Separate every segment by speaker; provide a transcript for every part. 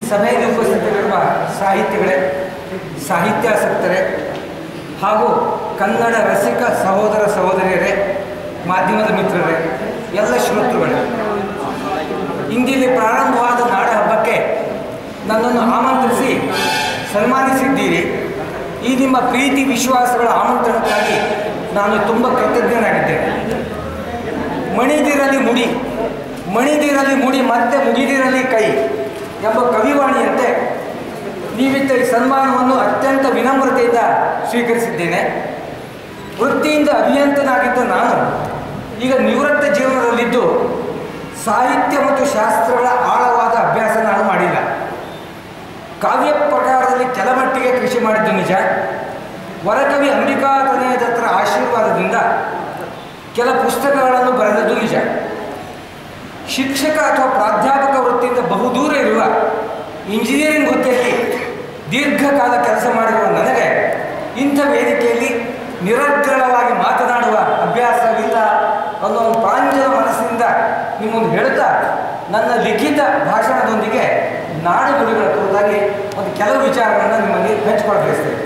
Speaker 1: ಸಭೆಯಲ್ಲಿ ಉಪಸ್ಥಿತರಿರುವ ಸಾಹಿತಿಗಳೇ ಸಾಹಿತ್ಯಾಸಕ್ತರೇ ಹಾಗೂ ಕನ್ನಡ ರಸಿಕ ಸಹೋದರ ಸಹೋದರಿಯರೇ ಮಾಧ್ಯಮದ ಮಿತ್ರರೇ ಎಲ್ಲ ಶ್ರೋತೃಗಳೇ ಇಂದಿಲ್ಲಿ ಪ್ರಾರಂಭವಾದ ನಾಡ ಹಬ್ಬಕ್ಕೆ ನನ್ನನ್ನು ಆಮಂತ್ರಿಸಿ ಸನ್ಮಾನಿಸಿದ್ದೀರಿ ಈ ನಿಮ್ಮ ಪ್ರೀತಿ ವಿಶ್ವಾಸಗಳ ಆಮಂತ್ರಣಕ್ಕಾಗಿ ನಾನು ತುಂಬ ಕೃತಜ್ಞನಾಗಿದ್ದೇನೆ ಮಣಿದಿರಲಿ ಮುಡಿ ಮಣಿದಿರಲಿ ಮುಡಿ ಮತ್ತೆ ಮುಗಿದಿರಲಿ ಕೈ ಎಂಬ ಕವಿವಾಣಿಯಂತೆ ನೀವಿದ್ದ ಈ ಸನ್ಮಾನವನ್ನು ಅತ್ಯಂತ ವಿನಮ್ರತೆಯಿಂದ ಸ್ವೀಕರಿಸಿದ್ದೇನೆ ವೃತ್ತಿಯಿಂದ ಅಭಿಯಂತನಾಗಿದ್ದ ನಾನು ಈಗ ನಿವೃತ್ತ ಜೀವನದಲ್ಲಿದ್ದು ಸಾಹಿತ್ಯ ಮತ್ತು ಶಾಸ್ತ್ರಗಳ ಆಳವಾದ ಅಭ್ಯಾಸ ನಾನು ಮಾಡಿಲ್ಲ ಕಾವ್ಯ ಪ್ರಕಾರದಲ್ಲಿ ಕೆಲಮಟ್ಟಿಗೆ ಕೃಷಿ ಮಾಡಿದ್ದು ನಿಜ ವರಕವಿ ಅಂಬಿಕಾ ತನಯದತ್ರ ಆಶೀರ್ವಾದದಿಂದ ಕೆಲ ಪುಸ್ತಕಗಳನ್ನು ಬರೆದದ್ದು ನಿಜ ಶಿಕ್ಷಕ ಅಥವಾ ಪ್ರಾಧ್ಯಾಪಕ ವೃತ್ತಿಯಿಂದ ಬಹುದೂರ ಇರುವ ಇಂಜಿನಿಯರಿಂಗ್ ವೃತ್ತಿಯಲ್ಲಿ ದೀರ್ಘಕಾಲ ಕೆಲಸ ಮಾಡಿರುವ ನನಗೆ ಇಂಥ ವೇದಿಕೆಯಲ್ಲಿ ನಿರರ್ಗಳವಾಗಿ ಮಾತನಾಡುವ ಅಭ್ಯಾಸವಿಲ್ಲ ಅನ್ನೋ ಒಂದು ಪ್ರಾಂಜಲ ಮನಸ್ಸಿನಿಂದ ನಿಮ್ಮೊಂದು ಹೇಳ್ತಾ ನನ್ನ ಲಿಖಿತ ಭಾಷಣದೊಂದಿಗೆ ನಾಡು ನುಡಿಗಳ ಕುರಿತಾಗಿ ಒಂದು ಕೆಲವು ವಿಚಾರಗಳನ್ನು ನಿಮ್ಮಲ್ಲಿ ಹಂಚಿಕೊಳ್ಳ ಬಯಸ್ತೇನೆ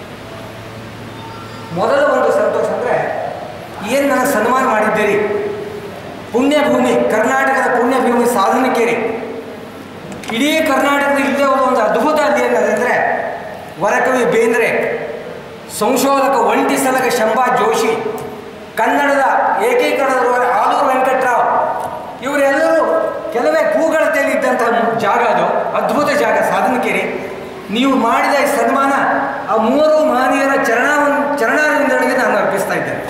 Speaker 1: ಮೊದಲ ಒಂದು ಸಂತೋಷ ಅಂದರೆ ಏನು ನನಗೆ ಸನ್ಮಾನ ಮಾಡಿದ್ದೀರಿ ಪುಣ್ಯಭೂಮಿ ಕರ್ನಾಟಕದ ಪುಣ್ಯಭೂಮಿ ಸಾಧನಕೇರಿ ಇಡೀ ಕರ್ನಾಟಕದ ಇಲ್ಲೇ ಒಂದು ಅದ್ಭುತ ಅಲ್ಲಿ ಏನಂದರೆ ವರಕವಿ ಬೇಂದ್ರೆ ಸಂಶೋಧಕ ಒಂಟಿ ಸಲಗ ಶಂಭಾ ಜೋಶಿ ಕನ್ನಡದ ಏಕೀಕರಣದ ಆಲೂರು ವೆಂಕಟರಾವ್ ಇವರೆಲ್ಲರೂ ಕೆಲವೇ ಕೂಗಳತೆಯಲ್ಲಿದ್ದಂತಹ ಜಾಗ ಅದು ಅದ್ಭುತ ಜಾಗ ಸಾಧನಕೇರಿ ನೀವು ಮಾಡಿದ ಈ ಸನ್ಮಾನ ಆ ಮೂವರು ಮಹನೀಯರ ಚರಣ ಚರಣಾರವಿಂದಗಳಿಗೆ ನಾನು ಅರ್ಪಿಸ್ತಾ ಇದ್ದೇನೆ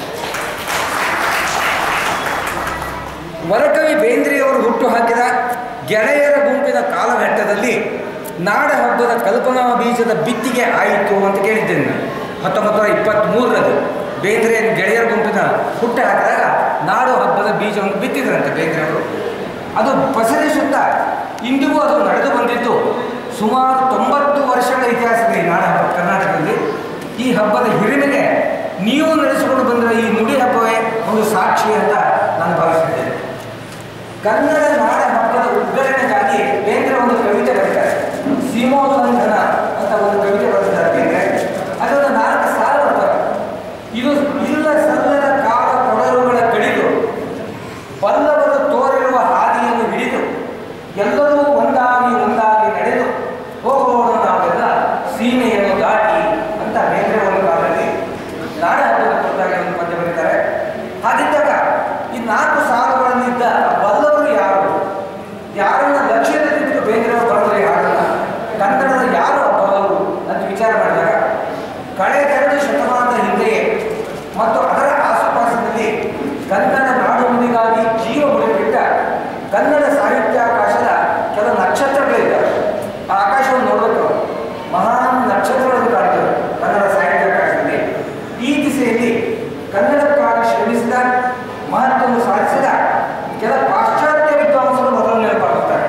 Speaker 1: ವರಕವಿ ಬೇಂದ್ರೆಯವರು ಹುಟ್ಟು ಹಾಕಿದ ಗೆಳೆಯರ ಗುಂಪಿನ ಕಾಲಘಟ್ಟದಲ್ಲಿ ನಾಡ ಹಬ್ಬದ ಕಲ್ಪನಾ ಬೀಜದ ಬಿತ್ತಿಗೆ ಆಯಿತು ಅಂತ ಕೇಳಿದ್ದೇನೆ ನಾನು ಹತ್ತೊಂಬತ್ತು ನೂರ ಇಪ್ಪತ್ತ್ಮೂರರದು ಬೇಂದ್ರೆ ಗೆಳೆಯರ ಗುಂಪಿನ ಹುಟ್ಟು ಹಾಕಿದಾಗ ನಾಡು ಹಬ್ಬದ ಬೀಜವನ್ನು ಬಿತ್ತಿದ್ರಂತೆ ಬೇಂದ್ರೆಯವರು ಅದು ಪಸರಿಸುತ್ತಾ ಇಂದಿಗೂ ಅದು ನಡೆದು ಬಂದಿದ್ದು ಸುಮಾರು ತೊಂಬತ್ತು ವರ್ಷಗಳ ಇತಿಹಾಸದ ಈ ನಾಡ ಹಬ್ಬ ಕರ್ನಾಟಕದಲ್ಲಿ ಈ ಹಬ್ಬದ ಹಿರಿಮೆಗೆ ನೀವು ನಡೆಸಿಕೊಂಡು ಬಂದಿರೋ ಈ ನುಡಿ ಹಬ್ಬವೇ ಒಂದು ಸಾಕ್ಷಿ ಅಂತ ನಾನು ಭಾವಿಸಿದ್ದೇನೆ ಕನ್ನಡ ನಾಡ ಹಬ್ಬದ ಉದ್ಘಾಟನೆಗಾಗಿ ಬೇಂದ್ರೆ ಒಂದು ಕವಿತೆ ಬರೀತಾರೆ ಸೀಮೋಲ್ಲಂಘನ ಅಂತ ಒಂದು ಕವಿತೆ ಬರೆದಿದ್ದಾರೆ ಬೇಂದ್ರೆ ಅದೊಂದು ನಾಲ್ಕು ಸಾಲ ಬರ್ತಾರೆ ಇದು ಇಲ್ಲ ಸಲ್ಲದ ಕಾಲ ಕೊಡರುಗಳ ಕಡಿದು ಬಲ್ಲವರು ತೋರಿರುವ ಹಾದಿಯನ್ನು ಹಿಡಿದು ಎಲ್ಲರೂ ಒಂದಾಗಿ ಒಂದಾಗಿ ನಡೆದು ಹೋಗೋಣ ನಾವೆಲ್ಲ ಸೀಮೆಯನ್ನು ದಾಟಿ ಅಂತ ಬೇಂದ್ರೆ ಒಂದು ಕಾಲದಲ್ಲಿ ನಾಡ ಹಬ್ಬದ ಕುರಿತಾಗಿ ಒಂದು ಪದ್ಯ ಬರೀತಾರೆ ಹಾಗಿದ್ದಾಗ ಈ ನಾಲ್ಕು ಸಾಲುಗಳಲ್ಲಿದ್ದ ಬಲ್ಲವರು ಯಾರು ಯಾರನ್ನ ಲಕ್ಷ್ಯದಲ್ಲಿಟ್ಟು ಬೇಂದ್ರೆ ಬರೆದ್ರೆ ಯಾರನ್ನ ಕನ್ನಡದ ಯಾರು ಆ ಬಲ್ಲವರು ಅಂತ ವಿಚಾರ ಮಾಡಿದಾಗ ಕಳೆದೆರಡು ಶತಮಾನದ ಹಿಂದೆಯೇ ಮತ್ತು ಅದರ ಆಸುಪಾಸಿನಲ್ಲಿ ಕನ್ನಡ ನಾಡು ನುಡಿಗಾಗಿ ಜೀವ ಮುಡಿಬಿಟ್ಟ ಕನ್ನಡ ಸಾಹಿತ್ಯಾಕಾಶದ ಕೆಲ ನಕ್ಷತ್ರಗಳಿದ್ದಾವೆ ಆ ಆಕಾಶವನ್ನು ನೋಡಬೇಕು ಮಹಾನ್ ನಕ್ಷತ್ರಗಳನ್ನು ಕಾಣ್ತವೆ ಕನ್ನಡ ಸಾಹಿತ್ಯಾಕಾಶದಲ್ಲಿ ಈ ದಿಸೆಯಲ್ಲಿ ಕನ್ನಡಕ್ಕಾಗಿ ಶ್ರಮಿಸಿದ ಮಹತ್ವವನ್ನು ಸಾಧಿಸಿದ ಕೆಲ ಪಾಶ್ಚಾತ್ಯ ವಿದ್ವಾಂಸರು ಮೊದಲು ನೆನಪಾಗುತ್ತಾರೆ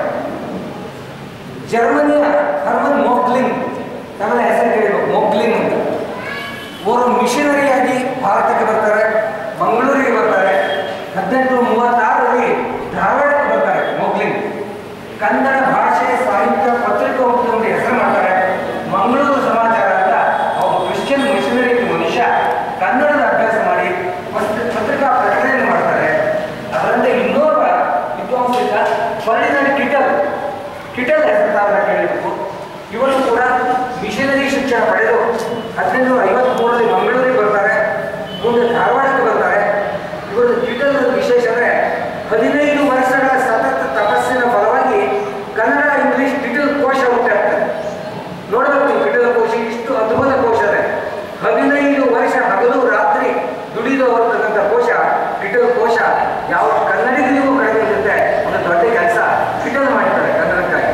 Speaker 1: ಜರ್ಮನಿಯ ಹರ್ಮನ್ ಮೋಕ್ಲಿಂಗ್ ನಮ್ಮೆಲ್ಲ ಹೆಸರು ಕೇಳಬೇಕು ಮೋಕ್ಲಿಂಗ್ ಅಂತ ಅವರು ಮಿಷನರಿಯಾಗಿ ಭಾರತಕ್ಕೆ ಬರ್ತಾರೆ ಮಂಗಳೂರಿಗೆ ಬರ್ತಾರೆ ಹದಿನೆಂಟು ಮೂವತ್ತಾರರಲ್ಲಿ ಧಾರವಾಡಕ್ಕೆ ಬರ್ತಾರೆ ಮೋಕ್ಲಿಂಗ್ ಕನ್ನಡ ಭಾಷೆ ಸಾಹಿತ್ಯ ಪತ್ರಿಕೋದ್ಯಮದ ಹೆಸರು ಮಾಡ್ತಾರೆ ಮಂಗಳೂರು ಸಮಾಚಾರ ಅಂತ ಒಬ್ಬ ಕ್ರಿಶ್ಚಿಯನ್ ಮಿಷನರಿ ಮನುಷ್ಯ ಕನ್ನಡದ ಅಭ್ಯಾಸ ಮಾಡಿ ಪತ್ರಿ- ಪತ್ರಿಕಾ ಪ್ರಕಟಣೆ ಮಾಡ್ತಾರೆ ಅದರಂತೆ ಇನ್ನೋರ್ವ ವಿದ್ವಾಂಸ ಇದ್ದ ಫರ್ಡಿನಾಂಡ್ ಕಿಟಲ್ ಕಿಟಲ್ ಹೆಸರು ತಾವೆಲ್ಲ ಕೇಳಬೇಕು ಇವರು ಕೂಡ ಮಿಷನರಿ ಶಿಕ್ಷಣ ಪಡೆದು ಹದಿನೆಂಟು ಐವತ್ಮೂರರಲ್ಲಿ ಮಂಗಳೂರಿಗೆ ಬರ್ತಾರೆ ಮುಂದೆ ಧಾರವಾಡಕ್ಕೆ ಬರ್ತಾರೆ ಇವರು ಕಿಟಲ್ ವಿಶೇಷ ಅಂದರೆ ಹದಿನೈದು ವರ್ಷಗಳ ಸತತ ತಪಸ್ಸಿನ ಫಲವಾಗಿ ಕನ್ನಡ ಇಂಗ್ಲಿಷ್ ಕಿಟಲ್ ಕೋಶ ಹುಟ್ಟಾಗ್ತದೆ ನೋಡಬೇಕು ನೀವು ಕಿಟಲ್ ಕೋಶ ಇಷ್ಟು ಅದ್ಭುತ ಕೋಶ ಇದೆ ಹದಿನೈದು ವರ್ಷ ಹಗಲು ರಾತ್ರಿ ದುಡಿದು ಹೊರತಕ್ಕಂಥ ಕೋಶ ಕಿಟಲ್ ಕೋಶ ಯಾವ ಕನ್ನಡಿಗರಿಗೂ ಕಡಿಮೆ ಇರುತ್ತೆ ಒಂದು ದೊಡ್ಡ ಕೆಲಸ ಕಿಟಲ್ ಮಾಡಿದ್ದಾರೆ ಕನ್ನಡಕ್ಕಾಗಿ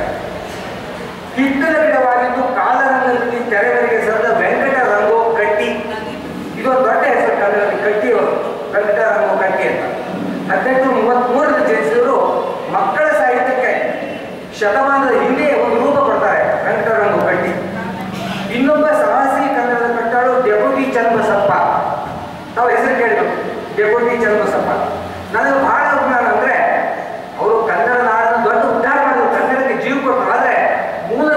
Speaker 1: ಹಿತ್ತಲ ಗಿಡವಾಗಿದ್ದು ಕಾಲರಂಗದಲ್ಲಿ ತೆರೆಗಳಿಗೆ ಸರಿದ ವೆಂಕಟ ರಂಗೋ ಕಟ್ಟಿ ಇದೊಂದು ದೊಡ್ಡ ಹೆಸರು ಕನ್ನಡದಲ್ಲಿ ಕಟ್ಟಿ ಅವರು ವೆಂಕಟ ರಂಗೋ ಕಟ್ಟಿ ಅಂತ ಹದಿನೆಂಟು ಮೂವತ್ತ್ಮೂರರಲ್ಲಿ ಜನಿಸಿದವರು ಮಕ್ಕಳ ಸಾಹಿತ್ಯಕ್ಕೆ ಶತಮಾನದ ಹಿಂದೆ ಒಂದು ರೂಪ ಕೊಡ್ತಾರೆ ವೆಂಕಟ ರಂಗೋ ಕಟ್ಟಿ ಇನ್ನೊಬ್ಬ ಸಾಹಸಿ ಕನ್ನಡದ ಕಟ್ಟಾಳು ಡೆಪ್ಯೂಟಿ ಚನ್ನಬಸಪ್ಪ ತಾವು ಹೆಸರು ಕೇಳಬೇಕು ಡೆಪ್ಯೂಟಿ ಚನ್ನಬಸಪ್ಪ ನನಗೆ ಬಹಳ ಅಭಿಮಾನ ಅಂದರೆ ಅವರು ಕನ್ನಡ ನಾಡನ್ನು ದೊಡ್ಡ ಉದ್ಧಾರ ಮಾಡಿದ್ರು ಕನ್ನಡಕ್ಕೆ ಜೀವ ಕೊಟ್ಟರು ಆದರೆ ಮೂಲ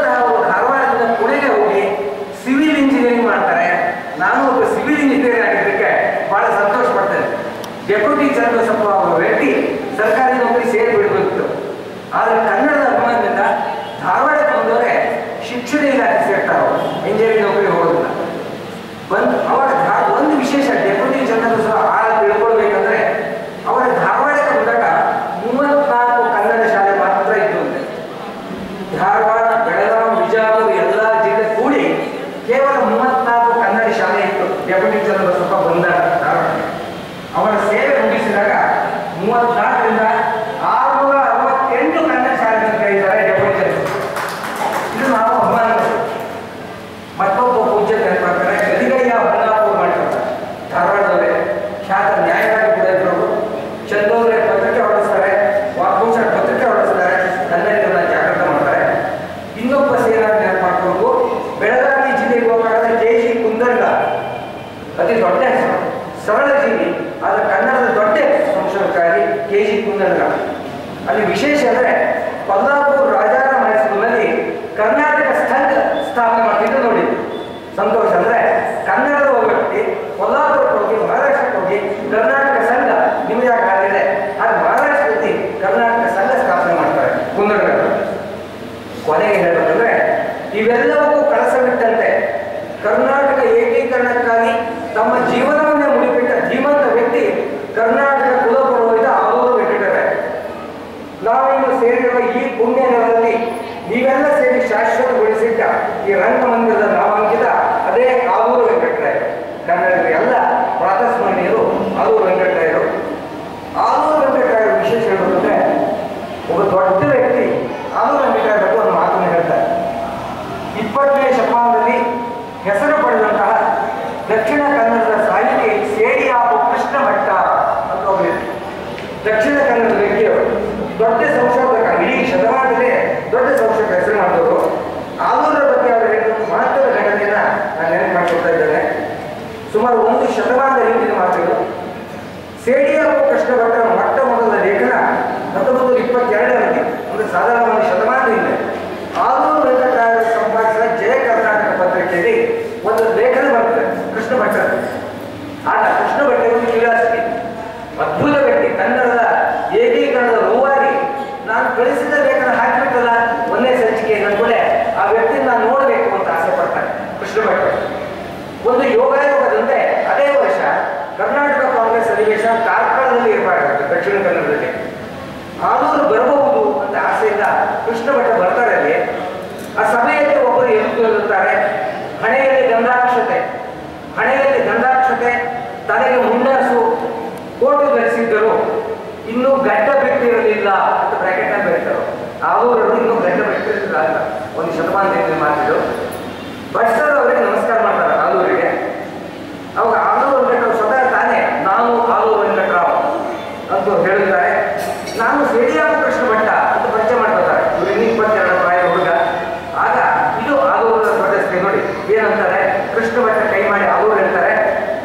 Speaker 1: ಸ್ಥಾಪನೆ ಮಾಡ್ತಿದ್ದು ನೋಡಿ ಸಂತೋಷ ಅಂದ್ರೆ ಕನ್ನಡದ ಒಬ್ಬ ವ್ಯಕ್ತಿ ಕೊಲ್ಲಾಪುರಕ್ಕೆ ಹೋಗಿ ಮಹಾರಾಷ್ಟ್ರಕ್ಕೆ ಹೋಗಿ ಕರ್ನಾಟಕ ಸಂಘ ನಿಮಗೆ ಯಾಕೆ ಆಗಿದೆ ಆಗ ಮಹಾರಾಷ್ಟ್ರದಲ್ಲಿ ಕರ್ನಾಟಕ ಸಂಘ ಸ್ಥಾಪನೆ ಮಾಡ್ತಾರೆ ಕುಂದಡಗಳು ಕೊನೆಗೆ ಹೇಳಬೇಕಂದ್ರೆ ಇವೆಲ್ಲವೂ ಕಳಸವಿಟ್ಟಂತೆ ಕರ್ನಾಟಕ ಏಕೀಕರಣಕ್ಕಾಗಿ ತಮ್ಮ ಜೀವನವನ್ನೇ ಮುಡಿಪಿಟ್ಟ ಧೀಮಂತ ವ್ಯಕ್ತಿ ಕರ್ನಾಟಕ ಕುಲಪುರೋಹಿತ ಆಲೂರು ವೆಂಕಟರಾಯ ನಾವಿನ್ನು ಸೇರಿರುವ ಈ ಪುಣ್ಯ ನೆಲದಲ್ಲಿ ನೀವೆಲ್ಲ ಸೇರಿ ಶಾಶ್ವತಗೊಳಿಸಿದ್ದ ಈ ರಂಗಮಂದಿರದ ನಾಮಾಂಕಿತ ಅದೇ ಆಲೂರು ವೆಂಕಟರಾಯ ಕನ್ನಡಿಗರ ಎಲ್ಲ ಪ್ರಾತಸ್ಮರಣೀಯರು ಆಲೂರು ವೆಂಕಟರಾಯರು ಆಲೂರು ವೆಂಕಟರಾಯರ ವಿಶೇಷ ಹೇಳಬೇಕಂದ್ರೆ ಒಬ್ಬ ದೊಡ್ಡ ವ್ಯಕ್ತಿ ಆಲೂರು ವೆಂಕಟರಾಯ ಬಗ್ಗೆ ಒಂದು ಮಾತನ್ನು ಹೇಳ್ತಾರೆ ಇಪ್ಪತ್ತನೇ ಶತಮಾನದಲ್ಲಿ ಹೆಸರು ಪಡೆದಂತಹ ದಕ್ಷಿಣ ಕನ್ನಡದ ಸಾಹಿತಿ ಸೇಡಿಯಾಪು ಕೃಷ್ಣ ಭಟ್ಟ ಅಂತ ಒಬ್ಬ ವ್ಯಕ್ತಿ. ದಕ್ಷಿಣ ಕನ್ನಡದ ವ್ಯಕ್ತಿಯವರು ದೊಡ್ಡ ಸಂಶೋಧಕ ಇಡೀ ಶತಮಾನದಲ್ಲೇ ದೊಡ್ಡ ಸಂಶೋಧಕ ಹೆಸರು ಮಾಡಿದವರು ಆಲೂರ ಬಗ್ಗೆ ಅವರು ಹೇಳಿದ ಮಹತ್ವದ ಘಟನೆಯನ್ನ ನಾನು ನೆನಪು ಮಾಡ್ಕೊಳ್ತಾ ಇದ್ದೇನೆ ಸುಮಾರು ಒಂದು ಶತಮಾನದ ಹಿಂದಿನ ಮಾತುಗಳು ಸೇಡಿಯಾಪು ಕೃಷ್ಣ ಭಟ್ಟರ ಮೊಟ್ಟ ಮೊದಲ ಲೇಖನ ಹತ್ತೊಂಬತ್ತು ನೂರ ಇಪ್ಪತ್ತೆರಡರಲ್ಲಿ ಒಂದು ಸಾಧಾರಣ ಒಂದು ಶತಮಾನದ ಹಿಂದೆ ಆಲೂರು ವೆಂಕಟರಾಯರು ಸಂಪಾದಿಸಿದ ಜಯ ಕರ್ನಾಟಕ ಪತ್ರಿಕೆಯಲ್ಲಿ ಒಂದು ಲೇಖನ ಬರ್ತದೆ ಕೃಷ್ಣ ಭಟ್ಟರ ಆಗ ಕೃಷ್ಣ ಭಟ್ಟರು ಕ್ಯೂರಿಯಾಸಿಟಿ ಅದ್ಭುತ ವ್ಯಕ್ತಿ ಕನ್ನಡದ ಏಕೀಕರಣದ ರೂವಾರಿ ನಾನು ಕಳಿಸಿದ ಲೇಖನ ಹಾಕಿಬಿಟ್ಟಲ್ಲ ಒಂದೇ ಸಂಚಿಕೆ ಕೂಡ ಆ ವ್ಯಕ್ತಿ ನಾನು ನೋಡಬೇಕು ಅಂತ ಆಸೆ ಪಡ್ತಾರೆ ಕೃಷ್ಣ ಭಟ್ಟರು ಒಂದು ಯೋಗಾಯೋಗದಂತೆ ಅದೇ ವರ್ಷ ಕರ್ನಾಟಕ ಕಾಂಗ್ರೆಸ್ ಅಧಿವೇಶನ ಕಾರ್ಕಳದಲ್ಲಿ ಏರ್ಪಾಡಾಗುತ್ತೆ ದಕ್ಷಿಣ ಕನ್ನಡದಲ್ಲಿ ಆಲೂರು ಬರಬಹುದು ಅಂತ ಆಸೆಯಿಂದ ಕೃಷ್ಣ ಭಟ್ಟ ಬರ್ತಾರೆ ಅಲ್ಲಿ ಆ ಸಭೆಯಲ್ಲಿ ಒಬ್ಬರು ಎದುರುತ್ತಾರೆ ಹಣೆಯಲ್ಲಿ ಗಂಧಾಕ್ಷತೆ ಹಣೆಯಲ್ಲಿ ಗಂಧಾಕ್ಷತೆ ತಲೆಗೆ ಮುಂಡಾಸು ಕೋಟು ಧರಿಸಿದ್ದರು ಇನ್ನೂ ಗಡ್ಡ ಬಿಟ್ಟಿರಲಿಲ್ಲ ಅಂತ ಬ್ರಾಕೆಟ್ ಅಲ್ಲಿ ಬರೀತಾರೆ ಆಲೂರರು ಇನ್ನೂ ಗಡ್ಡ ಬಿಟ್ಟಿರಲಿಲ್ಲ ಅಂತ ಒಂದು ಶತಮಾನದಿಂದ ಮಾತಿದ್ರು ಭಟ್ಸರ್ ಅವರಿಗೆ ನಮಸ್ಕಾರ ಮಾಡ್ತಾರೆ ಆಲೂರಿಗೆ ಅವಾಗ ಆಲೂರು ವೆಂಕಟರಾವ್ ಸ್ವತಃ ತಾನೇ ನಾನು ಆಲೂರು ವೆಂಕಟರಾವ್ ಅಂತ ಹೇಳುತ್ತಾರೆ ನಾನು ಸೇಡಿಯಾಪು ಕೃಷ್ಣ ಭಟ್ಟ ಅಂತ ಪರಿಚಯ ಮಾಡ್ಕೊತಾರೆ ಇವ್ರಿಗೆ ಇಪ್ಪತ್ತೆರಡು ಪ್ರಾಯ ಹುಡುಗ ಆಗ ಇದು ಆಲೂರು ದೊಡ್ಡ ಸ್ತ್ರೀ ನೋಡಿ ಏನಂತಾರೆ ಕೃಷ್ಣ ಭಟ್ಟ ಕೈ ಮಾಡಿ ಆಲೂರು ಹೇಳ್ತಾರೆ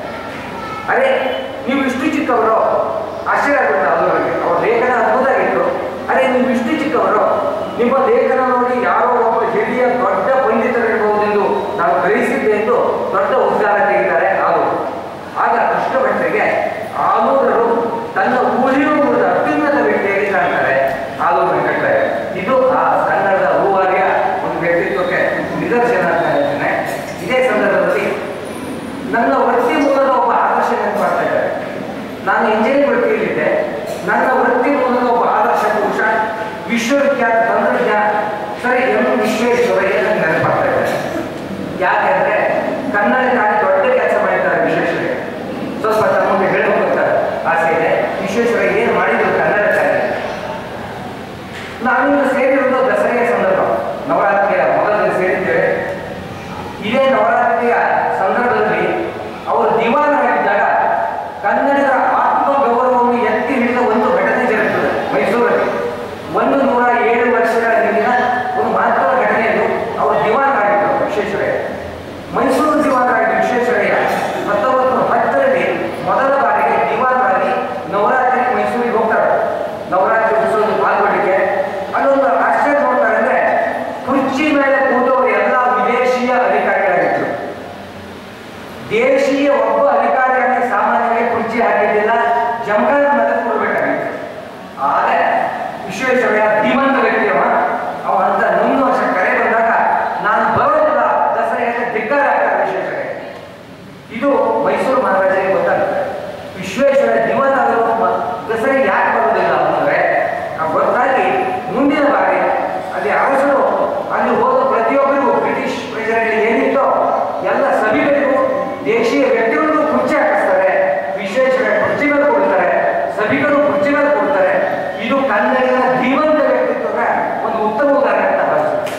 Speaker 1: ಅರೆ ನೀವು ಇಷ್ಟು ಚಿಕ್ಕವರು ಆಶ್ಚರ್ಯ ಆಗುತ್ತೆ ಆಲೂರಿಗೆ ಅವ್ರ ಲೇಖನ ಅದ್ಭುತ ಆಗಿತ್ತು ಅರೆ ನೀವು ಇಷ್ಟು ಚಿಕ್ಕವರು ನಿಮ್ಮ ಲೇಖನ ನೋಡಿ ಯಾರೋ ಒಬ್ಬ ಹಿರಿಯ ದೊಡ್ಡ ಪಂಡಿತರಿರಬಹುದೆಂದು ನಾನು ಗ್ರಹಿಸಿದ್ದೆ ಎಂದು ದೊಡ್ಡ ಉದ್ಗಾರ ತೆಗಿದ್ದಾರೆ ಆಲೂರು ಆಗ ಕೃಷ್ಣ ಭಟ್ಟರಿಗೆ ಆಲೂರರು ತನ್ನ ಊರಿಯೂ ಕೂಡ ಅತ್ಯುನ್ನತ ವ್ಯಕ್ತಿಯಾಗಿ ಕಾಣ್ತಾರೆ ಆಲೂರು ವೆಂಕಟರಾಯ ಇದು ಆ ಕನ್ನಡದ ರೂವಾರಿಯ ಒಂದು ವ್ಯಕ್ತಿತ್ವಕ್ಕೆ ನಿದರ್ಶನ ಅಂತ ಹೇಳ್ತೇನೆ ಇದೇ ಸಂದರ್ಭದಲ್ಲಿ ನನ್ನ ವೃತ್ತಿ ಮೂಲದ ಒಬ್ಬ ಆದರ್ಶ ನೆನಪು ಮಾಡ್ತಾ ಇದ್ದಾರೆ ನಾನು ಇಂಜಿನಿಯರಿಂಗ್ ವೃತ್ತಿಯಲ್ಲಿದ್ದೆ ನನ್ನ ವೃತ್ತಿ ಮೂಲದ ಒಬ್ಬ ಆದರ್ಶ ಪುರುಷ ವಿಶ್ವವಿಖ್ಯಾತ ತಂತ್ರಜ್ಞ ಸರಿ ಎಂ ವಿಶ್ವೇಶ್ವರಯ್ಯ ನನಗೆ ನೆನಪಾಗ್ತಾ ಇದ್ದಾರೆ ಯಾಕೆಂದ್ರೆ ಕನ್ನಡಕ್ಕಾಗಿ ದೊಡ್ಡ ಕೆಲಸ ಮಾಡಿದ್ದಾರೆ ವಿಶ್ವೇಶ್ವರಯ್ಯ ಸ್ವಲ್ಪ ತಮಗೆ ಹೇಳಬೇಕಂತ ಆಸೆ ಇದೆ ವಿಶ್ವೇಶ್ವರಯ್ಯ ಏನು ಮಾಡಿದ್ರು ಕನ್ನಡಕ್ಕಾಗಿ ನಾವಿನ್ನು ಸೇರಿರುವುದು ದಸರೆಯ ಸಂದರ್ಭ ನವರಾತ್ರಿಯ ಮೊದಲ ದಿನ ಸೇರಿದ್ದೇವೆ ಇದೇ ನವರಾತ್ರಿಯ ಸಂದರ್ಭದಲ್ಲಿ ಅವರು ದಿವಾನ ಆಗಿದ್ದಾಗ ಕನ್ನಡಿಗರ ಆತ್ಮ ಗೌರವವನ್ನು ಎತ್ತಿ ಹಿಡಿದ ಒಂದು ಘಟನೆ ಜರುಗುತ್ತದೆ ಮೈಸೂರಲ್ಲಿ ಒಂದು ನೂರ ಏಳು ವರ್ಷಗಳ ಹಿಂದಿನ ಒಂದು ಮಹತ್ವದ ಘಟನೆಯನ್ನು ಅವರು ದಿವಾನ ಆಗಿದ್ದರು ವಿಶ್ವೇಶ್ವರಯ್ಯ ಮೈಸೂರು ದಿವಾನರಾಗಿದ್ದ ವಿಶ್ವೇಶ್ವರಯ್ಯ ಹತ್ತೊಂಬತ್ತು ನೂರ ಹತ್ತರಲ್ಲಿ ಮೊದಲ ಬಾರಿಗೆ ದಿವಾನರಾಗಿ ನವರಾತ್ರಿ ಮೈಸೂರಿಗೆ ಹೋಗ್ತಾರೆ ನವರಾತ್ರಿ ಉತ್ಸವದ ಪಾಲ್ಗೊಳ್ಳಿಕ್ಕೆ ಅಲ್ಲೊಂದು ಆಶ್ಚರ್ಯ ನೋಡ್ತಾರೆ ಅಂದ್ರೆ ಕುರ್ಚಿ ಮೇಲೆ ಕೂತವರು ಎಲ್ಲ ವಿದೇಶೀಯ ಅಧಿಕಾರಿಗಳಾಗಿದ್ರು ದೇಶೀಯ ಒಬ್ಬ ಅಧಿಕಾರಿಯಾಗಿ ಸಾಮಾನ್ಯವಾಗಿ ಕುರ್ಚಿ ಹಾಕಿದ್ದಿಲ್ಲ ಜಮಖಾನ ಮೇಲೆ ಕೊಡ್ಬೇಕಾಗಿತ್ತು ಆದರೆ ವಿಶ್ವೇಶ್ವರಯ್ಯ ಧೀಮಂತ ವ್ಯಕ್ತಿಯವ ಅವ ಅಂತ ಮುಂದಿನ ವರ್ಷ ಕರೆ ಬಂದಾಗ ನಾನು ಬರೋದಿಲ್ಲ ದಸರೆಗೆ ಧಿಕ್ಕಾರ ಆಗ್ತಾರೆ ವಿಶ್ವೇಶ್ವರಯ್ಯ ಇದು ಮೈಸೂರು ಮಹಾರಾಜರಿಗೆ ಗೊತ್ತಾಗುತ್ತೆ ವಿಶ್ವೇಶ್ವರ ದಿವಾನ ಆದರೂ ಮ- ದಸರೆಗೆ ಯಾಕೆ ಬರೋದಿಲ್ಲ ಅಂತಂದ್ರೆ ಆ ಗೊತ್ತಾಗಿ ಮುಂದಿನ ಬಾರಿ ಅಲ್ಲಿ ಅರಸರು ಅಲ್ಲಿ ಹೋದ ಪ್ರತಿಯೊಬ್ಬರಿಗೂ ಬ್ರಿಟಿಷ್ ಪ್ರಜೆಗಳಿಗೆ ಏನಿತ್ತೋ ಎಲ್ಲ ಸಭಿಗಳಿಗೂ ದೇಶೀಯ ವ್ಯಕ್ತಿಗಳಿಗೂ ಕುರ್ಚಿ ಹಾಕಿಸ್ತಾರೆ ವಿಶ್ವೇಶ್ವರ ಕುರ್ಚಿ ಮೇಲೆ ಕೊಡ್ತಾರೆ ಸಭಿಗಳು ಕುರ್ಚಿ ಮೇಲೆ ಕೊಡ್ತಾರೆ ಇದು ಕನ್ನಡಿಗರ ಧೀಮಂತ ವ್ಯಕ್ತಿತ್ವದ ಒಂದು ಉತ್ತಮ ಉದಾಹರಣೆ ಅಂತ ಭಾವಿಸುತ್ತೆ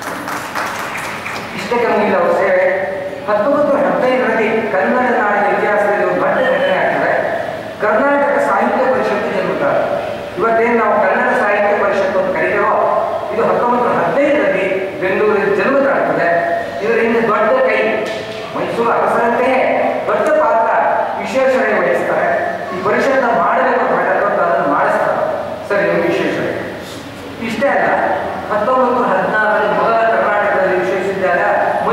Speaker 1: ಇಷ್ಟಕ್ಕೆ ಮುಗಿದ ಅವರ ಸೇವೆ ಹತ್ತೊಂಬತ್ತು ನೂರ ಹದಿನೈದರಲ್ಲಿ ಕನ್ನಡ ನಾಡಿನ ಇತಿಹಾಸದಲ್ಲಿ ಒಂದು ದೊಡ್ಡ ಘಟನೆ ಆಗ್ತದೆ ಕರ್ನಾಟಕ ಸಾಹಿತ್ಯ ಪರಿಷತ್ತು ಜನ್ಮತಾರೆ ಇವತ್ತೇನು ನಾವು ಕನ್ನಡ ಸಾಹಿತ್ಯ ಪರಿಷತ್ತು ಅಂತ ಕರೀತೇವೋ ಇದು ಹತ್ತೊಂಬತ್ತು ನೂರ ಹದಿನೈದರಲ್ಲಿ ಬೆಂಗಳೂರಲ್ಲಿ ಜನ್ಮ ತಾಳ್ತದೆ ಇದರ ಹಿಂದೆ ದೊಡ್ಡ ಕೈ ಮೈಸೂರು ಅರಸರಂತೆಯೇ ದೊಡ್ಡ ಪಾತ್ರ ವಿಶ್ವೇಶ್ವರಯ್ಯ ವಹಿಸ್ತಾರೆ ಈ ಪರಿಷತ್ನ ಮಾಡಬೇಕು ಅಂತ ಮಾಡಿದ್ರು ಅದನ್ನು ಮಾಡಿಸ್ತಾರೆ ಸರಿ ನಿಮ್ಗೆ ವಿಶ್ವೇಶ್ವರಯ್ಯ ಇಷ್ಟೇ ಅಲ್ಲ ಹತ್ತೊಂಬತ್ತು ನೂರ ಹದಿನಾರರಲ್ಲಿ ಮೊದಲ ಕರ್ನಾಟಕದಲ್ಲಿ ವಿಶ್ವವಿದ್ಯಾಲಯ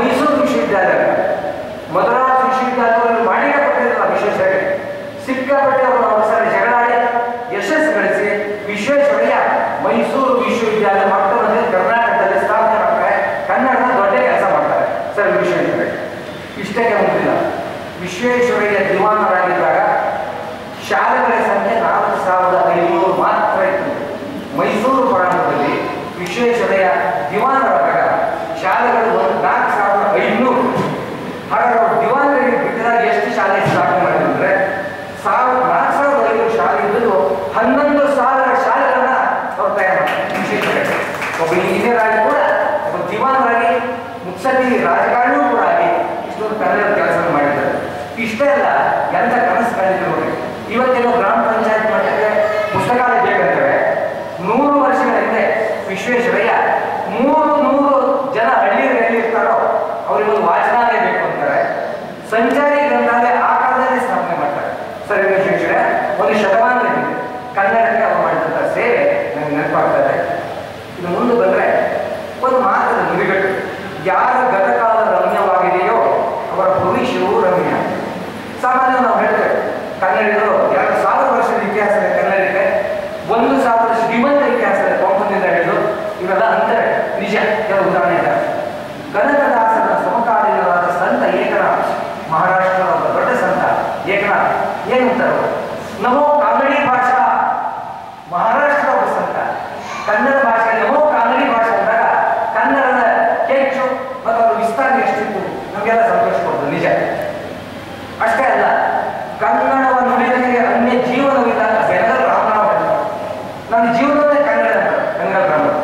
Speaker 1: ವಿಶ್ವೇಶ್ವರಯ್ಯ ಇಷ್ಟಕ್ಕೆ ಮುಗಿದಿಲ್ಲ ವಿಶ್ವೇಶ್ವರಯ್ಯ ದಿವಾನರಾಗಿದ್ದಾಗ ಶಾಲೆಗಳ ಸಂಖ್ಯೆ ನಾಲ್ಕು ಸಾವಿರದ ಐನೂರು ಮಾತ್ರ ಇತ್ತು ಮೈಸೂರು ಪ್ರಾಂತದಲ್ಲಿ ವಿಶ್ವೇಶ್ವರಯ್ಯ ದಿವಾನರಾದಾಗ ಶಾಲೆಗಳು ಒಂದು ನಾಲ್ಕು ಸಾವಿರದ ಐನೂರು ಹಾಗಾದ್ರೆ ಅವರು ದಿವಾನರಿಗೆ ಬಿಟ್ಟಿದಾಗ ಎಷ್ಟು ಶಾಲೆ ಸ್ಥಾಪನೆ ಮಾಡಿದ್ರೆ ಸಾವಿರ ನಾಲ್ಕು ಸಾವಿರದ ಐನೂರು ಶಾಲೆ ಇದ್ದು ಹನ್ನೊಂದು ಸಾವಿರ ಶಾಲೆಗಳನ್ನ ಅವ್ರು ತಯಾರು ಮಾಡ್ತಾರೆ ವಿಶ್ವೇಶ್ವರಯ್ಯ ಒಬ್ಬ ಇಂಜಿನಿಯರ್ ಆಗಿ ಕೂಡ ಒಬ್ಬ ದಿವಾನರಾಗಿ ಮುತ್ಸದ್ದಿ ರಾಜಕಾರಣಿಯೂ ಕೂಡ ಆಗಿ ಇಷ್ಟೊಂದು ಕನ್ನಡ ಕೆಲಸ ಮಾಡಿದ್ದಾರೆ ಇಷ್ಟೇ ಅಲ್ಲ ಎಂತ ಕನಸು ಕಂಡಿದ್ರು ನೋಡಿ ಇವತ್ತೇನೋ ಗ್ರಾಮ ಪಂಚಾಯತ್ ಮಟ್ಟಕ್ಕೆ ಪುಸ್ತಕಾಲಯ ಬೇಕಂತೇವೆ ನೂರು ವರ್ಷಗಳ ಹಿಂದೆ ವಿಶ್ವೇಶ್ವರಯ್ಯ ಮೂರು ನೂರು ಜನ ಹಳ್ಳಿಯಲ್ಲಿ ಇರ್ತಾರೋ ಅವರಿಗೊಂದು ವಾಚನಾಲಯ ಬೇಕು ಅಂತಾರೆ ಸಂಚಾರಿ ಗ್ರಂಥಾಲಯ ಆ ಕಾಲದಲ್ಲಿ ಸ್ಥಾಪನೆ ಮಾಡ್ತಾರೆ ಸರಿ ವಿಶ್ವೇಶ್ವರಯ್ಯ ಒಂದು ಶತಮಾನದ ಹಿಂದೆ ಕನ್ನಡಕ್ಕೆ ಅವರು ಮಾಡಿದಂಥ ಸೇವೆ ನನಗೆ ನೆನಪಾಗ್ತದೆ ಇನ್ನು ಮುಂದೆ ಬಂದ್ರೆ ಒಂದು ಮಾತದ ನುಡಿಗಟ್ಟು ಯಾರ ಗತಕಾಲ ರಮ್ಯವಾಗಿದೆಯೋ ಅವರ ಭವಿಷ್ಯವು ರಮ್ಯ ಸಾಮಾನ್ಯ ನಾವು ಹೇಳ್ತೇವೆ ಕನ್ನಡಿಗರು ಎರಡು ಸಾವಿರ ವರ್ಷದ ಇತಿಹಾಸ ಇದೆ ಕನ್ನಡಕ್ಕೆ ಒಂದು ಸಾವಿರ ಶ್ರೀಮಂತ ಇತಿಹಾಸ ಇದೆ ಕೊಂಕಣಿಂದ ಹಿಡಿದು ಇವೆಲ್ಲ ಅಂತಾರೆ ನಿಜ ಕೆಲವು ಉದಾಹರಣೆ ಇದೆ ಕನಕದಾಸನ ಸಮಕಾಲೀನರಾದ ಸಂತ ಏಕನಾಥ್ ಮಹಾರಾಷ್ಟ್ರದ ಒಬ್ಬ ದೊಡ್ಡ ಸಂತ ಏಕನಾಥ್ ಏನಂತಾರೆ ಅವರು? ನಮೋ ಕಾನಡಿ ಭಾಷಾ ಮಹಾರಾಷ್ಟ್ರದ ಒಬ್ಬ ಸಂತ ಕನ್ನಡ ಭಾಷೆ ನಮೋ ಕಾನಡಿ ಭಾಷೆ ಅಂದಾಗ ಕನ್ನಡದ ಹೆಚ್ಚು ಮತ್ತು ಅದರ ವಿಸ್ತಾರ ಎಷ್ಟಿತ್ತು ನಮಗೆಲ್ಲ ಸಂತೋಷ ಕೊಡ್ತು ನಿಜ ಅಷ್ಟೇ ಅಲ್ಲ ಕನ್ನಡವ ನುಡಿದನಿಗೆ ಅನ್ಯ ಜೀವನವಿಲ್ಲ ಬೆನಗಲ್ ರಾಮರಾವ್ ಹೇಳ್ತಾರೆ. ನನ್ನ ಜೀವನವೇ ಕನ್ನಡ ಅಂತ ಬೆನಗಲ್ ರಾಮರಾವ್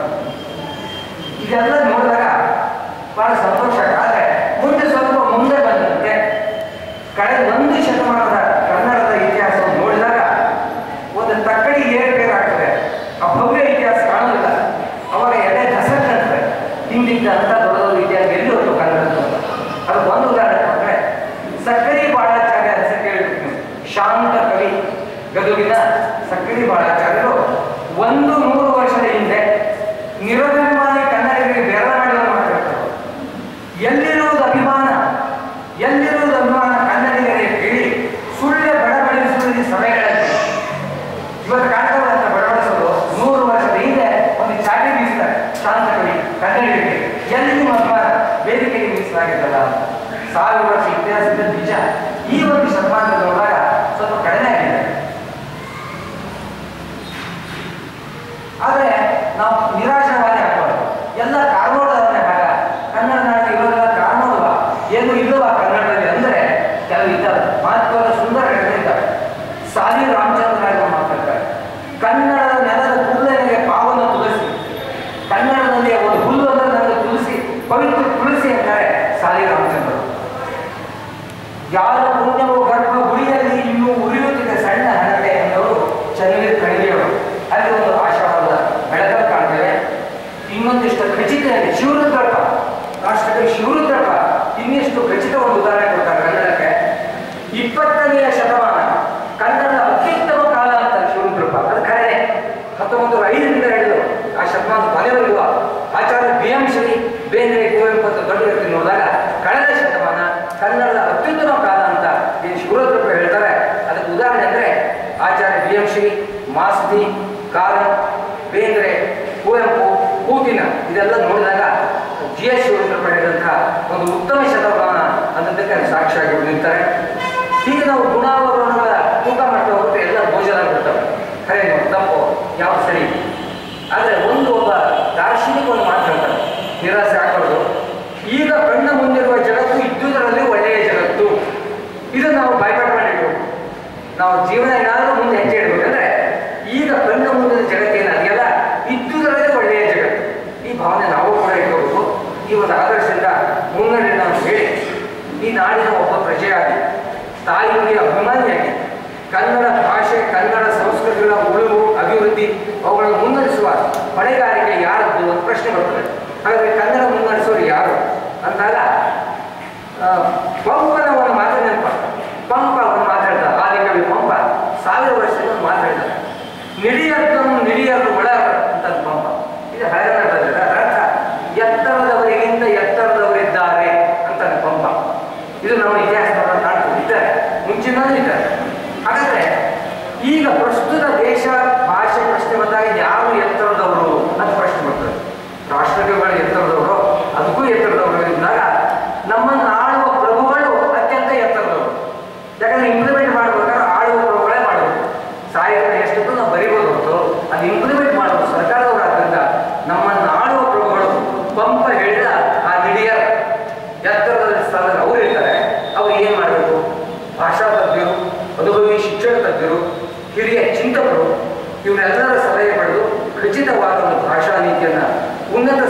Speaker 1: ಇದೆಲ್ಲ ನೋಡಿದಾಗ ಬಹಳ ಸಂತೋಷ ಆದರೆ ಮುಂದೆ ಸ್ವಲ್ಪ ಮುಂದೆ ಬಂದಂತೆ ಕಳೆದ ಒಂದು ಶತಮಾನದ ಕನ್ನಡದ ಇತಿಹಾಸವನ್ನು ನೋಡಿದಾಗ ಒಂದು ತಕ್ಕಡಿ ಏರುಪೇರಾಗ್ತದೆ ಆ ಭವ್ಯ ಇತಿಹಾಸ ಕಾಣೋದಿಲ್ಲ ಅವರ ಎಡೆ ದಸಕ್ಕಂತಾರೆ ಹಿಂದಿದ್ದ ಅಂತ ದೊಡ್ಡ ದೊಡ್ಡ ಇತಿಹಾಸ ಎಲ್ಲಿ ಹೋಯ್ತು ಕನ್ನಡದ್ದು ಅಂತ ಅದಕ್ಕೆ ಒಂದು ಉದಾಹರಣೆ ಕೊಟ್ಟರೆ ಸಕ್ಕರಿ ಬಾಳಾಚಾರ್ಯ ಹೆಸರು ಕೇಳಿಬಿಟ್ಟು ನೀವು. ಶಾಂತ ಕವಿ ಗದುಗಿನ ಸಕ್ಕರಿ ಬಾಳಾಚಾರ್ಯರು ಒಂದು ನೂರು ವರ್ಷದ ಹಿಂದೆ ನಿರಭಿಮಾನಿ ಕನ್ನಡಿಗರಿಗೆ ಬೆರಳ ಮಾಡಿದ ಮಾತಾಡ್ತಾರೆ ಎಲ್ಲಿರುವುದು ಅಭಿಮಾನ ಎಲ್ಲಿರುವುದು ಅಭಿಮಾನ ಕನ್ನಡಿಗರಿಗೆ ಕೇಳಿ ಸುಳ್ಳೆ ಬಡಬಡಿಸುವುದು ಸಭೆಗಳಲ್ಲಿ ಇವತ್ತು ಕಾಣ್ತದೆ ಅಂತ ಬಡಬಡಿಸೋದು ನೂರು ವರ್ಷದ ಹಿಂದೆ ಒಂದು ಚಾಟಿ ಬೀಸಿದ್ದಾರೆ ಶಾಂತ ಕವಿ ಕನ್ನಡಿಗರಿಗೆ ಎಲ್ಲಿ ನಿಮ್ಮ ಅಭಿಮಾನ ವೇದಿಕೆಗೆ ಮೀಸಲಾಗಿದ್ದಲ್ಲ ಸಾವಿರ ವರ್ಷ ಇತಿಹಾಸದ ನಿಜ ಈ ಒಂದು ಶತಮಾನದಲ್ಲಿ ನೋಡಿದಾಗ ಸ್ವಲ್ಪ ಕಡಿಮೆ ಆಗಿದೆ ಆದರೆ ನಾವು ನಿರಾಶವಾದಿ ಹಾಕೋದು ಎಲ್ಲ ಕಾರಣೋದವನ್ನೇ ಭಾಗ ಕನ್ನಡ ನಾಡು ಇರೋದೆಲ್ಲ ಕಾರಣೋದವ ಏನು ಇಲ್ಲವ ಕನ್ನಡದಲ್ಲಿ ಅಂದರೆ ಕೆಲವು ಇದ್ದಾವೆ ಮಹತ್ವದ ಸುಂದರ ಇದ್ದಾವೆ ಸಾಲಿ ರಾಮಚಂದ್ರ ರಾಯರು ಮಾತಾಡ್ತಾರೆ ಕನ್ನಡದ ನೆಲದ ಹುಲ್ಲನಿಗೆ ಪಾವನ ತುಳಸಿ ಕನ್ನಡದಲ್ಲಿ ಒಂದು ಹುಲ್ಲು ಅಂದರೆ ನನಗೆ ತುಳಸಿ ಪವಿತ್ರ ತುಳಸಿ ಅಂತಾರೆ ಸಾಲಿ ರಾಮಚಂದ್ರ ಯಾರ ಪುಣ್ಯವು ಗರ್ಭ ಗುಡಿಯಲ್ಲಿ ಇನ್ನೂ ಉರಿಯುತ್ತಿದೆ ಸಣ್ಣ ಹಣತೆ ಎಂದವರು ಚನ್ನವೀರ್ ಕಣಿವೆಯವರು ಅಲ್ಲಿ ಒಂದು ಆಶಾವಾದ ಬೆಳಕಲ್ಲಿ ಕಾಣ್ತೇವೆ ಇನ್ನೊಂದಿಷ್ಟು ಖಚಿತವಾಗಿ ಶಿವರುದ್ರಪ್ಪ ರಾಷ್ಟ್ರಕವಿ ಶಿವರುದ್ರಪ್ಪ ಇನ್ನಿಷ್ಟು ಖಚಿತ ಒಂದು ಉದಾಹರಣೆ ಕೊಡ್ತಾರೆ ಕನ್ನಡಕ್ಕೆ ಇಪ್ಪತ್ತನೆಯ ಶತಮಾನ ಕನ್ನಡದ ಅತ್ಯುತ್ತಮ ಕಾಲ ಅಂತ ಶಿವರುದ್ರಪ್ಪ ಅದು ಖರೆ ಹತ್ತೊಂಬತ್ತು ನೂರ ಐದರಿಂದ ಹಿಡಿದು ಆ ಶತಮಾನ ಕೊನೆವರೆಗೂ ಆಚಾರ್ಯ ಬಿ ಎಂ ಶ್ರೀ ಬೇಂದ್ರೆ ಕುವೆಂಪು ಅಂತ ದೊಡ್ಡ ವ್ಯಕ್ತಿ ನೋಡಿದಾಗ ಕಳೆದ ಶತಮಾನ ಕನ್ನಡದ ಅತ್ಯುತ್ತಮ ಕಾಲ ಅಂತ ಏನು ಶಿವರುದ್ರಪ್ಪ ಹೇಳ್ತಾರೆ ಅದಕ್ಕೆ ಉದಾಹರಣೆ ಅಂದರೆ ಆಚಾರ್ಯ ಬಿ ಎಂ ಶ್ರೀ ಮಾಸ್ತಿ ಕಾರಂ ಬೇಂದ್ರೆ ಕುವೆಂಪು ಹೂಕಿನ ಇದೆಲ್ಲ ನೋಡಿದಾಗ ಜಿ ಎಸ್ ಶಿವರುದ್ರಪ್ಪ ಹೇಳಿದಂತಹ ಒಂದು ಉತ್ತಮ ಶತಮಾನ ಅನ್ನೋದಕ್ಕೆ ಸಾಕ್ಷಿಯಾಗಿ ನಿಲ್ತಾರೆ ಹೀಗೆ ನಾವು ಗುಣಾವರಣಗಳ ತೂಕ ಮಾಡ್ತಾ ಹೋಗುತ್ತೆ ಎಲ್ಲ ಭೋಜನ ಬಿಡ್ತವೆ ಖರೆ ನೀವು ತಪ್ಪು ಯಾವ ಸರಿ ಆದರೆ ಒಂದು ಒಬ್ಬ ದಾರ್ಶನಿಕ ಒಂದು ಮಾತು ಹೇಳ್ತಾರೆ ನಿರಾಸೆ ಹಾಕೋದು ಈಗ ಕಣ್ಣ ಮುಂದಿರುವ ಜಗತ್ತು ಇದ್ದುದರಲ್ಲಿ ಒಳ್ಳೆಯ ಜಗತ್ತು ಇದು ನಾವು ಬಾಯ್ಪಾಟ್ ಮಾಡಿಡ್ಬೇಕು ನಾವು ಜೀವನ ಏನಾದರೂ ಮುಂದೆ ಹೆಜ್ಜೆ ಇಡಬೇಕಂದ್ರೆ ಈಗ ಕಣ್ಣ ಮುಂದಿನ ಜಗತ್ತೇನು ಅದೆಲ್ಲ ಇದ್ದುದರಲ್ಲಿ ಒಳ್ಳೆಯ ಜಗತ್ತು ಈ ಭಾವನೆ ನಾವು ಕೂಡ ಇಟ್ಕೋಬೇಕು ಈ ಒಂದು ಆದರ್ಶದಿಂದ ಮುನ್ನಡೆ ನಾವು ಹೇಳಿ ಈ ನಾಡಿನ ಒಬ್ಬ ಪ್ರಜೆಯಾಗಿ ತಾಯಿಗೆ ಅಭಿಮಾನಿಯಾಗಿ ಕನ್ನಡ ಭಾಷೆ ಕನ್ನಡ ಸಂಸ್ಕೃತಿಗಳ ಉಳಿವು ಅಭಿವೃದ್ಧಿ ಅವುಗಳನ್ನು ಮುನ್ನಡೆಸುವ ಹೊಣೆಗಾರಿಕೆ ಯಾರದ್ದು ಅಂತ ಪ್ರಶ್ನೆ ಬರ್ತದೆ ಹಾಗಾದ್ರೆ ಕನ್ನಡ ಮುನ್ನಡೆಸೋರು ಯಾರು ಅಂದಾಗ ಆ, ಪಂಪನ ಒಂದು ಮಾತು ನೆನಪ ಪಂಪ ಒಂದು ಮಾತಾಡ್ದ ಆದಿಕವಿ ಪಂಪ ಸಾವಿರ ವರ್ಷದಿಂದ ಒಂದು ಮಾತಾಡ್ತಾರೆ ನಿಡಿಯದ್ದನ್ನು ನಿಡಿಯರು ಒಳ ಅಂತ ಪಂಪ ಇದು ಹಳೆಗನ್ನಡದಲ್ಲಿ ಅದರ ಅರ್ಥ ಎತ್ತರದವರಿಗಿಂತ ಎತ್ತರದವರಿದ್ದಾರೆ ಅಂತ ಪಂಪ ಇದು ನಮ್ಮ ಇತಿಹಾಸದಲ್ಲಿ ಕಾಣ್ತದೆ ಇದ್ದಾರೆ ಮುಂಚಿನೂ ಇದ್ದಾರೆ ಹಾಗಾದ್ರೆ ಈಗ ಪ್ರಸ್ತುತ ದೇಶ ಭಾಷೆ ಪ್ರಶ್ನೆ ಬಂದಾಗ ಯಾರು ಎತ್ತರದವರು ಅಂತ ಪ್ರಶ್ನೆ ಬರ್ತದೆ ರಾಷ್ಟ್ರಗಳು ಎತ್ತರದವರು ಅದಕ್ಕೂ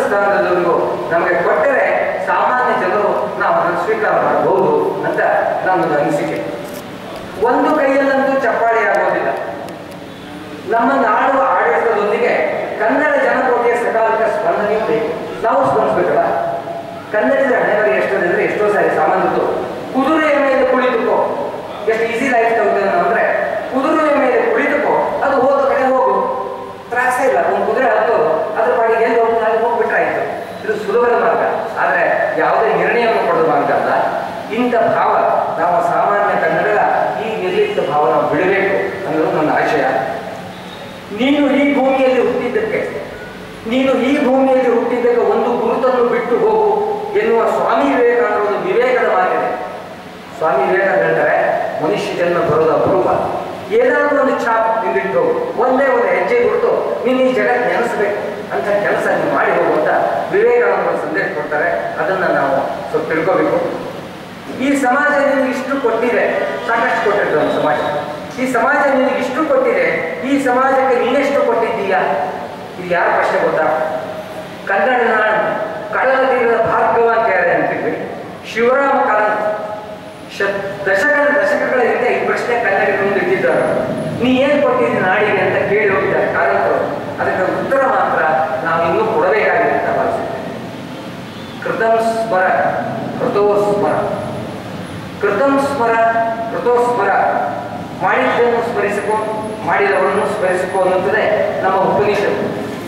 Speaker 1: ಸ್ಥಾನದಲ್ಲಿಗೂ ನಮಗೆ ಕೊಟ್ಟರೆ ಸಾಮಾನ್ಯ ಜನರು ನಾವು ಅದನ್ನು ಸ್ವೀಕಾರ ಮಾಡಬಹುದು ಅಂತ ನನ್ನೊಂದು ಅನಿಸಿಕೆ ಒಂದು ಕೈಯಲ್ಲಂತೂ ಚಪ್ಪಾಳಿ ಆಗೋದಿಲ್ಲ ನಮ್ಮ ನಾಡು ಆಡಳಿತದೊಂದಿಗೆ ಕನ್ನಡ ಜನಕೋಟಿಯ ಸಕಾಲಿಕ ಸ್ಪಂದನೆಯೂ ಬೇಕು ನಾವು ಸ್ಪಂದಿಸ್ಬೇಕಲ್ಲ ಕನ್ನಡದ ಹಣೆಬರಿ ಎಷ್ಟಂದ್ರೆ ಎಷ್ಟೋ ಸಾರಿ ಸಾಮಾನ್ಯದ್ದು ಕುದುರೆಯ ಮೇಲೆ ಕುಳಿತುಕೋ ಎಷ್ಟು ಈಸಿ ಲೈಫ್ ತಗೋತೇನೆ ಅಂದ್ರೆ ಕುದುರೆಯ ಮೇಲೆ ಕುಳಿತುಕೋ ಅದು ಹೋದ ಕಡೆ ಹೋಗು ತ್ರಾಸ ಇಲ್ಲ ಒಂದು ಕುದುರೆ ಹತ್ತೋದು ಅದ್ರ ಪಾಡಿಗೆ ಎಲ್ಲಿ ಹೋಗ್ತದೆ ಅಲ್ಲಿ ಹೋಗ್ಬಿಟ್ರೆ ಆಯ್ತು ಇದು ಸುಲಭದ ಮಾರ್ಗ ಆದ್ರೆ ಯಾವುದೇ ನಿರ್ಣಯವನ್ನು ಕೊಡೋದು ಮಾರ್ಗ ಅಲ್ಲ ಇಂಥ ಭಾವ ನಾವು ಸಾಮಾನ್ಯ ಕನ್ನಡದ ಈ ನಿರ್ಲಿಪ್ತ ಭಾವ ನಾವು ಬಿಡಬೇಕು ಅನ್ನೋದು ನನ್ನ ಆಶಯ ನೀನು ಈ ಭೂಮಿಯಲ್ಲಿ ಹುಟ್ಟಿದ್ದಕ್ಕೆ ನೀನು ಈ ಭೂಮಿಯಲ್ಲಿ ಹುಟ್ಟಿದ್ದಕ್ಕೆ ಒಂದು ಗುರುತನ್ನು ಬಿಟ್ಟು ಹೋಗು ಎನ್ನುವ ಸ್ವಾಮಿ ವಿವೇಕಾನಂದ ಒಂದು ವಿವೇಕದ ಮಾತಿದೆ ಸ್ವಾಮಿ ವಿವೇಕಾನಂದ ಹೇಳ್ತಾರೆ ಮನುಷ್ಯ ಜನ್ಮ ಬರೋದು ಅಪರೂಪ ಏನಾದರೂ ಒಂದು ಛಾಪ್ ನಿಂದಿಟ್ಟು ಹೋಗು ಒಂದೇ ಒಂದು ಹೆಜ್ಜೆ ಗುರುತು ನೀನು ಈ ಜಗತ್ತು ನೆನೆಸ್ಬೇಕು ಅಂತ ಕೆಲಸ ನೀನು ಮಾಡಿ ಹೋಗು ಅಂತ ವಿವೇಕಾನಂದ ಒಂದು ಸಂದೇಶ ಕೊಡ್ತಾರೆ ಅದನ್ನ ನಾವು ಸ್ವಲ್ಪ ತಿಳ್ಕೋಬೇಕು ಈ ಸಮಾಜ ನಿನಗೆ ಇಷ್ಟು ಕೊಟ್ಟಿದೆ ಸಾಕಷ್ಟು ಕೊಟ್ಟಿರ್ತದೆ ನಮ್ಮ ಸಮಾಜ ಈ ಸಮಾಜ ನಿನಗೆ ಇಷ್ಟು ಕೊಟ್ಟಿದೆ ಈ ಸಮಾಜಕ್ಕೆ ನೀನೆಷ್ಟು ಕೊಟ್ಟಿದ್ದೀಯಾ ಇದು ಯಾರ ಪ್ರಶ್ನೆ ಗೊತ್ತಾ ಕನ್ನಡ ನಾಡು ಕಡಲ ತೀರದ ಭಾರ್ಗವ ಅಂತ ಯಾರು ಅಂತಿದ್ವಿ ಶಿವರಾಮ ಕಾರಂತ್ ಶ ದಶಕದ ದಶಕಗಳ ಹಿಂದೆ ಈ ಪ್ರಶ್ನೆ ಕನ್ನಡಿಗರ ಮುಂದೆ ಇಟ್ಟಿದ್ದಾರೆ ನೀ ಏನ್ ಕೊಟ್ಟಿದ್ದೀನಿ ನಾಡಿಗೆ ಅಂತ ಕೇಳಿ ಹೋಗಿದ್ದಾರೆ ಕಾರಂತರು ಅದಕ್ಕೆ ಉತ್ತರ ಮಾತ್ರ ನಾವು ಇನ್ನೂ ಕೊಡಬೇಕಾಗಿದೆ ಅಂತ ಭಾವಿಸುತ್ತೇವೆ ಕೃತಂ ಸ್ಮರ ಕೃತೋ ಸ್ಮರ ಕೃತಂ ಸ್ಮರ ಕೃತೋ ಸ್ಮರ ಮಾಡಿದ್ದನ್ನು ಸ್ಮರಿಸಿಕೊ ಮಾಡಿದವರನ್ನು ಸ್ಮರಿಸಿಕೊ ಅನ್ನುತ್ತದೆ ನಮ್ಮ ಉಪನಿಷತ್ತು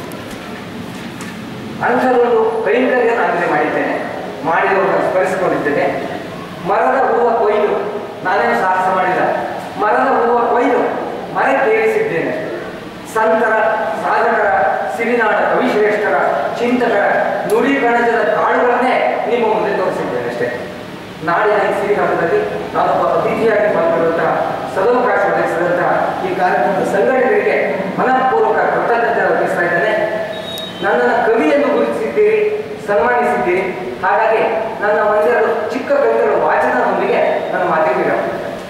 Speaker 1: ಅಂಥದ್ದೊಂದು ಕೈಂಕರ್ಯ ನಾನಿಲ್ಲಿ ಮಾಡಿದ್ದೇನೆ ಮಾಡಿದವರನ್ನು ಸ್ಮರಿಸಿಕೊಂಡಿದ್ದೇನೆ ಮರದ ಹೂವ ಕೊಯ್ದು ನಾನೇನು ಸಾಹಸ ಮಾಡಿಲ್ಲ ಮರದ ಹೂವ ಕೊಯ್ದು ಮರಕ್ಕೆ ಏರಿಸಿದ್ದೇನೆ ಸಂತರ ಸಾಧಕರ ಸಿರಿನಾಡ ಕವಿಶ್ರೇಷ್ಠರ ಚಿಂತಕರ ನುಡಿ ಗಣಜದ ಕಾಳುಗಳನ್ನೇ ನಿಮ್ಮ ಮುಂದೆ ತೋರಿಸಿದ್ದೇನೆ ಅಷ್ಟೇ ನಾಡಿನ ಈ ಸಿರಿಹಬ್ಬದಲ್ಲಿ ನಾನೊಬ್ಬ ಅತಿಥಿಯಾಗಿ ಪಾಲ್ಗೊಳ್ಳುವಂತಹ ಸದವಕಾಶ ಒದಗಿಸಿದಂತಹ ಈ ಕಾರ್ಯಕ್ರಮದ ಸಂಘಟಕರಿಗೆ ಮನಪೂರ್ವಕ ಕೃತಜ್ಞತೆ ಅರ್ಪಿಸ್ತಾ ಇದ್ದೇನೆ ನನ್ನನ್ನು ಕವಿ ಎಂದು ಗುರುತಿಸಿದ್ದೀರಿ ಸನ್ಮಾನಿಸಿದ್ದೀರಿ ಹಾಗಾಗಿ ನನ್ನ ಒಂದೆರಡು ಚಿಕ್ಕ ಕವಿತೆಗಳ ವಾಚನದೊಂದಿಗೆ ನನ್ನ ಮಾತಿಗೆ ವಿರಾಮ.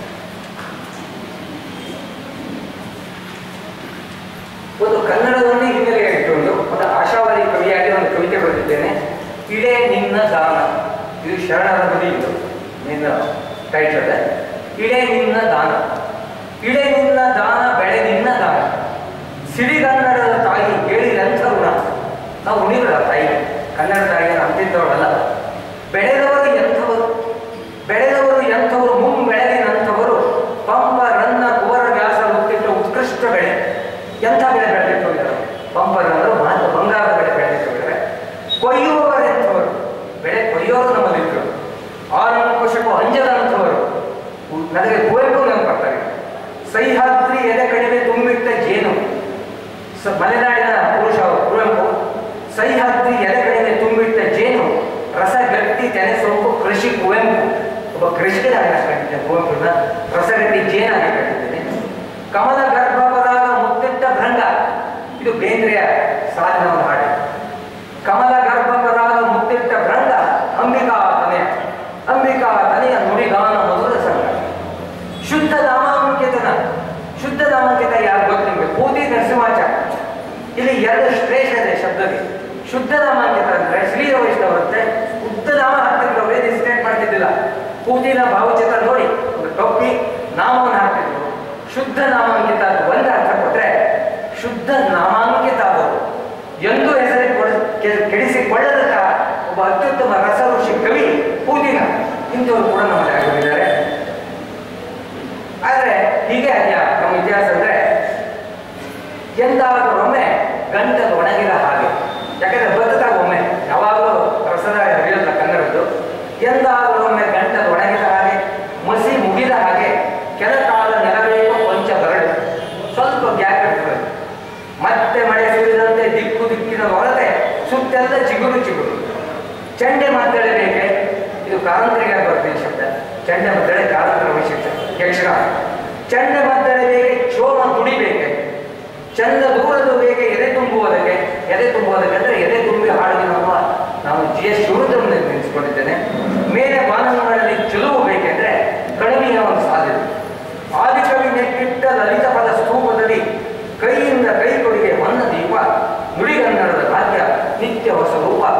Speaker 1: ಒಂದು ಕನ್ನಡದಲ್ಲಿ ಹಿನ್ನೆಲೆ ಇಟ್ಟುಕೊಂಡು ಒಂದು ಆಶಾವಾದಿ ಕವಿಯಾಗಿ ಒಂದು ಕವಿತೆ ಬರೆದಿದ್ದೇನೆ ಇಡೇ ನಿನ್ನ ದಾನ ಇದು ಶರಣರ ನುಡಿ ಇದು ನಿನ್ನ ಟೈಟಲ್ ಇಡೇ ನಿನ್ನ ದಾನ ಇಡೇ ನಿನ್ನ ದಾನ ಬೆಳೆ ನಿನ್ನ ದಾನ ಸಿಡಿಗನ್ನಡದ ತಾಯಿ ಹೇಳಿದಂಥ ಋಣ ನಾವು ಉಣಿಗಳ ತಾಯಿ ಕನ್ನಡ ತಾಯಿಯ ಅಂತಿದ್ದವಳಲ್ಲ ಬೆಳೆದವರು ಎಂಥವರು ಬೆಳೆದವರು ಎಂಥವರು ಮುಂ ಬೆಳೆದಿನಂಥವರು ಪಂಪ ರನ್ನ ಕುವರ ವ್ಯಾಸ ಹುಟ್ಟಿಟ್ಟ ಉತ್ಕೃಷ್ಟ ಬೆಳೆ ಎಂಥ ಬೆಳೆ ಬೆಳೆದಿಟ್ಟು ಹೋಗಿದ್ದಾರೆ ಪಂಪ ರನ್ನರು ಮಹತ್ವ ಬಂಗಾರದ ಬೆಳೆ ಬೆಳೆದಿಟ್ಟು ಹೋಗಿದ್ದಾರೆ ಕೊಯ್ಯುವವರೆಂಥವರು ಬೆಳೆ ಕೊಯ್ಯೋರು ನಮ್ಮಲ್ಲಿದ್ದರು ಆರಂಕುಶಕ್ಕೂ ಅಂಜದಂಥವರು ನನಗೆ ಕುವೆಂಪು ನೆನಪಾಗ್ತಾರೆ ಸಹ್ಯಾದ್ರಿ ಎದೆ ಕಡಿಮೆ ತುಂಬಿಟ್ಟ ಜೇನು ಸ ಮಲೆನಾಡಿನ ಪುರುಷ ಅವರು ಕುವೆಂಪು ಸಹ್ಯಾದ್ರಿ ಎದೆ ಕಡಿಮೆ ತುಂಬಿಟ್ಟ ಜೇನು ರಸ ಗಟ್ಟಿ ತೆನೆ ಸೋಂಕು ಕೃಷಿ ಕುವೆಂಪು ಒಬ್ಬ ಕೃಷಿಕನಾಗಿ ಕಂಡಿದ್ದೇನೆ ಕುವೆಂಪುನ ರಸಗಟ್ಟಿ ಜೇನಾಗಿ ಕಂಡಿದ್ದೇನೆ ಕಮಲ ಗರ್ಭಪರಾಗ ಮುತ್ತಿಟ್ಟ ಭೃಂಗ ಇದು ಬೇಂದ್ರೆಯ ಸಾಲಿನ ಒಂದು ಹಾಡು ಕಮಲ ಗರ್ಭಪರಾಗ ಮುತ್ತಿಟ್ಟ ಭೃಂಗ ಅಂಬಿಕಾ ತನೆಯ ಅಂಬಿಕಾ ತನೆಯ ನುಡಿಗಾನ ಮಧುರ ಸಂಗ ಶುದ್ಧ ನಾಮಾಂಕಿತನ ಶುದ್ಧ ನಾಮಾಂಕಿತ ಯಾರು ಗೊತ್ತು ನಿಮಗೆ ಪೂತಿ ನರಸಿಂಹಾಚಾರ್ಯ ಇಲ್ಲಿ ಎರಡು ಶ್ರೇಷ್ಠ ಇದೆ ಶಬ್ದಕ್ಕೆ ಶುದ್ಧ ನಾಮಾಂಕಿತ ಅಂದ್ರೆ ಶ್ರೀಯ ವೈಷ್ಣವರಂತೆ ಉದ್ದ ನಾಮ ಹಾಕ್ತಿದ್ರು ವೇದ ಸ್ಟೇಟ್ ಮಾಡ್ತಿದ್ದಿಲ್ಲ ಪೂತಿನ ಭಾವಚಿತ್ರ ನೋಡಿ ಒಂದು ಟೊಪ್ಪಿ ನಾಮವನ್ನು ಹಾಕ್ತಿದ್ರು ಶುದ್ಧ ನಾಮಾಂಕಿತ ಅಂತ ಒಂದು ಅರ್ಥ ಕೊಟ್ರೆ ಶುದ್ಧ ನಾಮಾಂಕಿತ ಆದವರು ಎಂದು ಹೆಸರಿಗೆ ಕೊಡ ಕೆ- ಕೆಡಿಸಿಕೊಳ್ಳದಂತ ಒಬ್ಬ ಅತ್ಯುತ್ತಮ ರಸಋಷಿ ಕವಿ ಪೂತಿನ ಇಂಥವ್ರು ಕೂಡ ನಮ್ಮಲ್ಲಿ ಆಗಿದ್ದಾರೆ ಆದರೆ ಹೀಗೆ ಅದ್ಯ ನಮ್ಮ ಇತಿಹಾಸ ಅಂದ್ರೆ ಎಂದಾದರೂ ಒಮ್ಮೆ ಗಂಟಲು ಒಣಗಿದ ಹಾಗೆ ಯಾಕಂದ್ರೆ ಬದುಕಾಗ ಒಮ್ಮೆ ಯಾವಾಗಲೂ ರಸದ ಹರಿಯೋಲ್ಲ ಕನ್ನಡದ್ದು ಎಂದಾದರೂ ಒಮ್ಮೆ ಗಂಟಲು ಒಣಗಿದ ಹಾಗೆ ಮಸಿ ಮುಗಿದ ಹಾಗೆ ಕೆಲ ಕಾಲ ನೆಲಬೇಕು ಕೊಂಚ ಬರಡು ಸ್ವಲ್ಪ ಗ್ಯಾಪ್ ಇರ್ತದೆ ಮತ್ತೆ ಮಳೆ ಸುರಿದಂತೆ ದಿಕ್ಕು ದಿಕ್ಕಿನ ಹೊರತೆ ಸುತ್ತೆಲ್ಲ ಚಿಗುರು ಚಿಗುರು ಚಂಡೆ ಮಾತಾಡಬೇಕೆ ಇದು ಕಾರಂತರಿಗೆ ಬರ್ತದೆ ಈ ಶಬ್ದ ಚಂಡೆ ಮಾತಾಡಿ ಕಾರಂತರ ವೈಶಿಷ್ಟ್ಯ ಯಕ್ಷಗಾನ ಚಂಡೆ ಮಾತಾಡಬೇಕೆ ಚೋಮ ದುಡಿಬೇಕೆ ಚಂದ ದೂರದ ಬೇಕೆ ಎದೆ ತುಂಬುವುದಕ್ಕೆ ಎದೆ ತುಂಬುವುದಕ್ಕೆ ಅಂದ್ರೆ ಎದೆ ತುಂಬಿ ಹಾಡಿಗೆ ನಮ್ಮ ನಾವು ಜಿ ಎಸ್ ಶಿವರುದ್ರನ್ನು ನೆನೆಸ್ಕೊಂಡಿದ್ದೇನೆ ಮೇಲೆ ಬಾನಗಳಲ್ಲಿ ಚೆಲುವು ಬೇಕೆಂದ್ರೆ ಕಡಿಮೆಯ ಒಂದು ಸಾಧ್ಯತೆ ಆದಿಕವಿ ನೆಟ್ಟಿಟ್ಟ ಲಲಿತ ಪದ ಸ್ತೂಪದಲ್ಲಿ ಕೈಯಿಂದ ಕೈ ಕೊಡಿಗೆ ಹೊನ್ನ ದೀಪ ನುಡಿಗನ್ನಡದ ರಾಜ್ಯ ನಿತ್ಯ ಹೊಸ ರೂಪ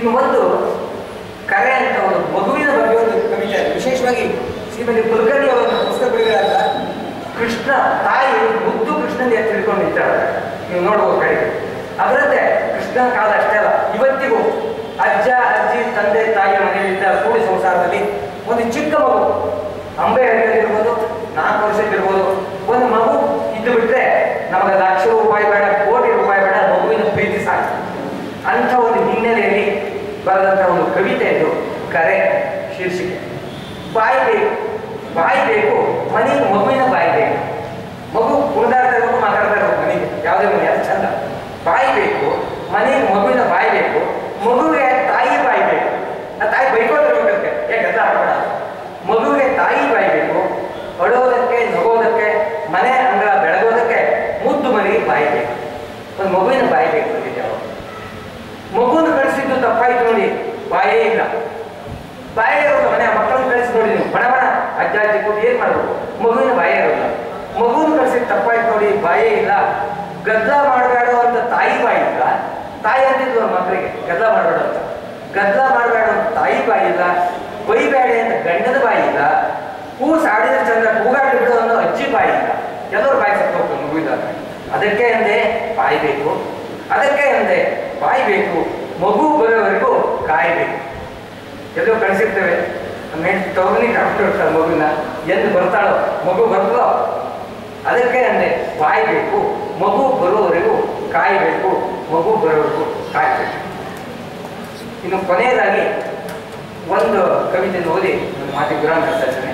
Speaker 1: ಇನ್ನು ಒಂದು ಕರೆ ಅಂತ ಒಂದು ಮಗುವಿನ ಬಗ್ಗೆ ಒಂದು ಕವಿತೆ ಇದೆ. ವಿಶೇಷವಾಗಿ ಶ್ರೀಮತಿ ಕುಲಕರ್ಣಿ ಅವರ ಪುಸ್ತಕಗಳಿಗಾದ ಕೃಷ್ಣ ತಾಯಿ ಮುದ್ದು ಕೃಷ್ಣನ ಎತ್ತಿ ಹಿಡ್ಕೊಂಡು ನಿಂತಾಳೆ ನೀವು ನೋಡ್ಬೋದು ಕಡೆಗೆ ಅದರಂತೆ ಕೃಷ್ಣನ ಕಾಲ ಅಷ್ಟೇ ಅಲ್ಲ ಇವತ್ತಿಗೂ ಅಜ್ಜ ಅಜ್ಜಿ ತಂದೆ ತಾಯಿ ಮನೆಯಲ್ಲಿದ್ದ ಕೂಡಿ ಸಂಸಾರದಲ್ಲಿ ಒಂದು ಚಿಕ್ಕ ಮಗು ಅಂಬೆ ಹಳ್ಳಿಯಲ್ಲಿರ್ಬೋದು ನಾಲ್ಕು ವರ್ಷಕ್ಕಿರ್ಬೋದು ಒಂದು ಮಗು ಇದ್ದು ಬಿಟ್ರೆ ನಮಗೆ ಲಕ್ಷ ರೂಪಾಯಿ ಬೇಡ ಕೋಟಿ ರೂಪಾಯಿ ಬೇಡ ಮಗುವಿನ ಪ್ರೀತಿ ಸಾಕು ಅಂಥ ಒಂದು ಹಿನ್ನೆಲೆಯಲ್ಲಿ ಬರೆದಂಥ ಒಂದು ಕವಿತೆ ಇದು ಕರೆ ಶೀರ್ಷಿಕೆ ಬಾಯಿ ಬೇಕು ಬಾಯಿ ಬೇಕು ಮನೆಗೆ ಮಗುವಿನ ಬಾಯಿ ಬೇಕು ಮಗು ಕುಣಿದಾಡ್ತಾ ಇರ್ಬೇಕು ಮಾತಾಡ್ತಾ ಇರ್ಬೇಕು ಮನೆಗೆ ಯಾವುದೇ ಮನೆ ಅದು ಚಂದ ಬಾಯಿ ಬೇಕು ಮನೆಗೆ ಮಗುವಿನ ಬಾಯಿ ಬೇಕು ಮಗುವಿಗೆ ತಾಯಿ ಬಾಯಿ ಬೇಕು ಆ ತಾಯಿ ಬೈಕೋದಿರ್ಬೇಕಂತೆ ಯಾಕೆ ಅರ್ಥ ಆಗ್ಬೇಡ ಮಗುವಿಗೆ ತಾಯಿ ಬಾಯಿ ಬೇಕು ಅಳೋದಕ್ಕೆ ನಗೋದಕ್ಕೆ ಮನೆ ಅಂಗಳ ಬೆಳಗೋದಕ್ಕೆ ಮುದ್ದು ಮನೆಗೆ ಬಾಯಿ ಬೇಕು ಒಂದು ಮಗುವಿನ ಬಾಯಿ ಬೇಕು ಅಂತಿದ್ದೆ ಅವಾಗ ಮಗುನ ಕಳಿಸಿದ್ದು ತಪ್ಪಾಯ್ತು ನೋಡಿ ಬಾಯೇ ಇಲ್ಲ ಬಾಯೇ ಇರೋಲ್ಲ ಮನೆ ಮಕ್ಕಳನ್ನ ಕಳಿಸಿ ನೋಡಿ ನೀವು ಬಣ ಬಣ ಅಜ್ಜ ಅಜ್ಜಿ ಕೂತು ಏನ್ ಮಾಡ್ಬೇಕು ಮಗುವಿನ ಬಾಯೇ ಇರೋಲ್ಲ ಮಗುನ ಕಳಿಸಿದ್ದು ತಪ್ಪಾಯ್ತು ನೋಡಿ ಬಾಯೇ ಇಲ್ಲ ಗದ್ದಲ ಮಾಡಬೇಡ ಅಂತ ತಾಯಿ ಬಾಯಿ ಇಲ್ಲ ತಾಯಿ ಅಂತಿದ್ಲು ಅವ್ರ ಮಕ್ಕಳಿಗೆ ಗದ್ದಲ ಮಾಡಬೇಡ ಅಂತ ಗದ್ದಲ ಮಾಡಬೇಡ ಅಂತ ತಾಯಿ ಬಾಯಿ ಇಲ್ಲ ಬೈಬೇಡ ಅಂತ ಗಂಡನ ಬಾಯಿ ಇಲ್ಲ ಹೂ ಸಾಡಿದ ಚಂದ್ರ ಕೂಗಾಡಿ ಬಿಡು ಅನ್ನೋ ಅಜ್ಜಿ ಬಾಯಿ ಇಲ್ಲ ಎಲ್ಲರೂ ಬಾಯಿ ಸತ್ತು ಹೋಗ್ತಾರೆ ಮಗುವಿದಾಗ ಅದಕ್ಕೆ ಅಂದೆ ಬಾಯಿ ಬೇಕು ಅದಕ್ಕೆ ಅಂದೆ ಬಾಯಿ ಬೇಕು ಮಗು ಬರೋವರೆಗೂ ಕಾಯಬೇಕು ಎಲ್ಲೋ ಕಳಿಸಿರ್ತೇವೆ ನಮ್ಮ ಹೆಂಡತಿ ತವರನಿ ಇರ್ತಾರೆ ಮಗುವಿನ ಎಂದು ಬರ್ತಾಳೋ ಮಗು ಬರ್ತದೋ ಅದಕ್ಕೆ ಅಂದೆ ಬಾಯಿ ಬೇಕು ಮಗು ಬರುವವರೆಗೂ ಕಾಯಬೇಕು ಮಗು ಬರೋವರೆಗೂ ಕಾಯಬೇಕು ಇನ್ನು ಕೊನೆಯದಾಗಿ ಒಂದು ಕವಿತೆ ಓದಿ ನನ್ನ ಮಾತಿಗೆ ವಿರಾಮ ಮಾಡ್ತಾ ಇದ್ದೇನೆ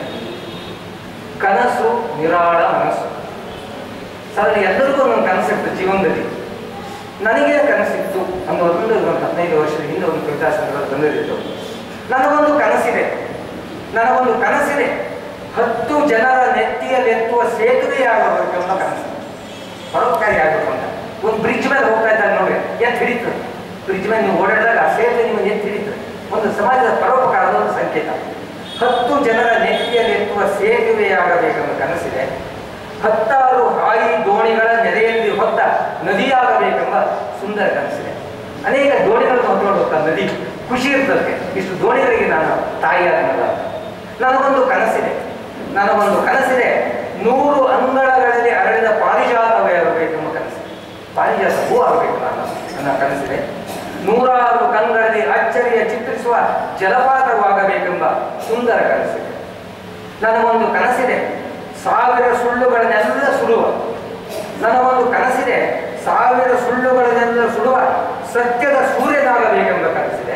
Speaker 1: ಕನಸು ನಿರಾಳ ಮನಸ್ಸು ಸರ್ ಎಲ್ಲರಿಗೂ ಒಂದು ಕನಸಿತ್ತು ಜೀವನದಲ್ಲಿ ನನಗೆ ಕನಸಿತ್ತು ಒಂದು ಒಂದು ಒಂದು ಹದಿನೈದು ವರ್ಷದ ಹಿಂದೆ ಒಂದು ಕವಿತಾ ಸಂಗ್ರಹ ಬಂದಿತ್ತು ನನಗೊಂದು ಕನಸಿದೆ ನನಗೊಂದು ಕನಸಿದೆ ಹತ್ತು ಜನರ ನೆತ್ತಿಯಲ್ಲೆತ್ತುವ ಸೇತುವೆಯಾಗಬೇಕೆಂಬ ಕನಸು ಪರೋಪಕಾರಿ ಆಗಬೇಕು ಅಂತ ಒಂದು ಬ್ರಿಡ್ಜ್ ಮೇಲೆ ಹೋಗ್ತಾ ಇದ್ದಾಗ ನೋಡಿ ಎತ್ತು ಹಿಡಿತು ಬ್ರಿಡ್ಜ್ ಮೇಲೆ ನೀವು ಓಡಾಡಿದಾಗ ಆ ಸೇತುವೆ ನಿಮಗೆ ಎತ್ತು ಹಿಡಿತು ಒಂದು ಸಮಾಜದ ಪರೋಪಕಾರದ ಒಂದು ಸಂಕೇತ ಹತ್ತು ಜನರ ನೆತ್ತಿಯಲ್ಲಿ ಎತ್ತುವ ಸೇತುವೆಯಾಗಬೇಕೆಂಬ ಕನಸಿದೆ ಹತ್ತಾರು ಹಾಯಿ ದೋಣಿಗಳ ನೆರೆಯಲ್ಲಿ ಹೊತ್ತ ನದಿಯಾಗಬೇಕೆಂಬ ಸುಂದರ ಕನಸಿದೆ ಅನೇಕ ದೋಣಿಗಳನ್ನು ಹೊತ್ಕೊಂಡು ಹೋಗ್ತಾ ನದಿ ಖುಷಿ ಇರ್ತದೆ ಇಷ್ಟು ದೋಣಿಗಳಿಗೆ ನಾನು ತಾಯಿಯಾದನಲ್ಲ ನನಗೊಂದು ಕನಸಿದೆ ನನಗೊಂದು ಕನಸಿದೆ ನೂರು ಅಂಗಳಗಳಲ್ಲಿ ಅರಳಿದ ಪಾರಿಜಾತವೇ ಆಗಬೇಕೆಂಬ ಕನಸಿದೆ ಪಾರಿಜಾತ ಹೂ ಆಗಬೇಕು ನಾನು ನನ್ನ ಕನಸಿದೆ ನೂರಾರು ಕಂಗಳಲ್ಲಿ ಅಚ್ಚರಿಯ ಚಿತ್ರಿಸುವ ಜಲಪಾತವಾಗಬೇಕೆಂಬ ಸುಂದರ ಕನಸಿದೆ ನನಗೊಂದು ಕನಸಿದೆ ಸಾವಿರ ಸುಳ್ಳುಗಳನ್ನೆಲ್ಲ ಸುಡುವ ನನಗೊಂದು ಕನಸಿದೆ ಸಾವಿರ ಸುಳ್ಳುಗಳನ್ನೆಲ್ಲ ಸುಡುವ ಸತ್ಯದ ಸೂರ್ಯನಾಗಬೇಕೆಂಬ ಕನಸಿದೆ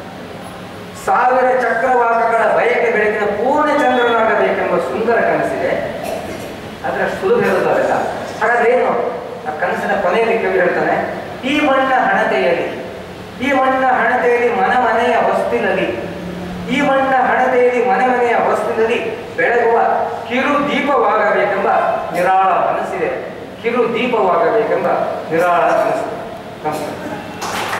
Speaker 1: ಸಾವಿರ ಚಕ್ರವಾಕಗಳ ಬಯಕೆ ಬೆಳಕಿನ ಪೂರ್ಣ ಚಂದ್ರನಾಗಬೇಕೆಂಬ ಸುಂದರ ಕನಸಿದೆ ಅದರ ಸುಲಭ ಇರೋದಲ್ಲ ಹಾಗಾದ್ರೆ ಏನು ಆ ಕನಸಿನ ಕೊನೆಯಲ್ಲಿ ಕವಿ ಹೇಳ್ತಾನೆ ಈ ಮಣ್ಣ ಹಣತೆಯಲ್ಲಿ ಈ ಮಣ್ಣ ಹಣತೆಯಲ್ಲಿ ಮನ ಮನೆಯ ಹೊಸ್ತಿಲಲ್ಲಿ ಈ ಮಣ್ಣ ಹಣತೆಯಲ್ಲಿ ಮನೆ ಮನೆಯ ಹೊಸ್ತಿಲಲ್ಲಿ ಬೆಳಗುವ ಕಿರು ದೀಪವಾಗಬೇಕೆಂಬ ನಿರಾಳ ಮನಸ್ಸಿದೆ ಕಿರು ದೀಪವಾಗಬೇಕೆಂಬ ನಿರಾಳ ಮನಸ್ಸಿದೆ ನಮಸ್ಕಾರ